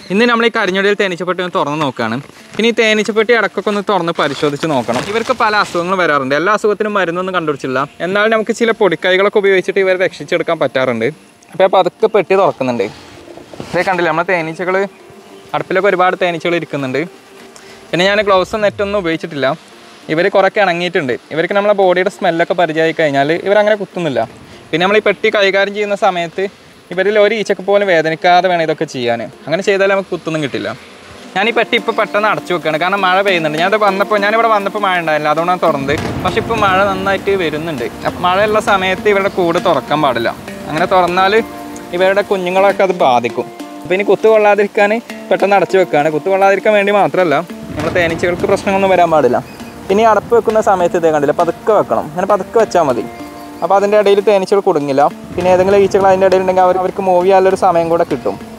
ഇന്ന് നമ്മൾ ഈ കരിഞ്ഞൊടിയിൽ തേനീച്ചപ്പെട്ടി ഒന്ന് തുറന്ന് നോക്കുകയാണ് ഇനി ഈ തേനീച്ചപ്പെട്ടി ഇടക്കൊക്കെ ഒന്ന് തുറന്ന് പരിശോധിച്ച് നോക്കണം ഇവർക്ക് പല അസുഖങ്ങൾ വരാറുണ്ട് എല്ലാ അസുഖത്തിനും മരുന്നൊന്നും കണ്ടുപിടിച്ചില്ല എന്നാൽ നമുക്ക് ചില പൊടിക്കൈകളൊക്കെ ഉപയോഗിച്ചിട്ട് ഇവരെ രക്ഷിച്ചെടുക്കാൻ പറ്റാറുണ്ട് അപ്പോൾ പതുക്കെ പെട്ടി തുറക്കുന്നുണ്ട് ഇതേ കണ്ടില്ല നമ്മളെ തേനീച്ചകൾ അടുപ്പിലൊക്കെ ഒരുപാട് തേനീച്ചകൾ ഇരിക്കുന്നുണ്ട് പിന്നെ ഞാൻ ഗ്ലൗസും നെറ്റൊന്നും ഉപയോഗിച്ചിട്ടില്ല ഇവർ കുറേയൊക്കെ ഇണങ്ങിയിട്ടുണ്ട് ഇവർക്ക് നമ്മളെ ബോഡിയുടെ സ്മെല്ലൊക്കെ പരിചയമായി കഴിഞ്ഞാൽ ഇവരങ്ങനെ കുത്തുന്നില്ല പിന്നെ നമ്മൾ ഈ പെട്ടി കൈകാര്യം ചെയ്യുന്ന സമയത്ത് ഇവരിൽ ഒരു ഈച്ചക്ക് പോലും വേദനിക്കാതെ വേണം ഇതൊക്കെ ചെയ്യാൻ അങ്ങനെ ചെയ്താൽ നമുക്ക് കുത്തൊന്നും കിട്ടില്ല ഞാൻ ഈ പെട്ടി ഇപ്പോൾ പെട്ടെന്ന് അടച്ചു വെക്കുകയാണ് കാരണം മഴ പെയ്യുന്നുണ്ട് ഞാനത് വന്നപ്പോൾ ഞാനിവിടെ വന്നപ്പോൾ മഴ ഉണ്ടായില്ല അതുകൊണ്ടാണ് തുറന്നത് പക്ഷെ ഇപ്പോൾ മഴ നന്നായിട്ട് വരുന്നുണ്ട് അപ്പം മഴയുള്ള സമയത്ത് ഇവരുടെ കൂട് തുറക്കാൻ പാടില്ല അങ്ങനെ തുറന്നാൽ ഇവരുടെ കുഞ്ഞുങ്ങളൊക്കെ അത് ബാധിക്കും അപ്പോൾ ഇനി കുത്തു കൊള്ളാതിരിക്കാൻ പെട്ടെന്ന് അടച്ചു വെക്കുകയാണ് കുത്തു കൊള്ളാതിരിക്കാൻ വേണ്ടി മാത്രമല്ല നമ്മുടെ തേനീച്ചകൾക്ക് പ്രശ്നങ്ങളൊന്നും വരാൻ പാടില്ല ഇനി അടപ്പ് വെക്കുന്ന സമയത്ത് ഇതേ കണ്ടില്ല പതുക്കെ വെക്കണം അങ്ങനെ പതുക്കെ വെച്ചാൽ മതി അപ്പോൾ അതിൻ്റെ ഇടയിൽ തേനീച്ചകൾ കുടുങ്ങില്ല പിന്നെ ഏതെങ്കിലും ഈച്ചകൾ അതിൻ്റെ ഇടയിൽ ഉണ്ടെങ്കിൽ അവർ അവർക്ക് മൂവ് ചെയ്യാനുള്ളൊരു സമയം കൂടെ കിട്ടും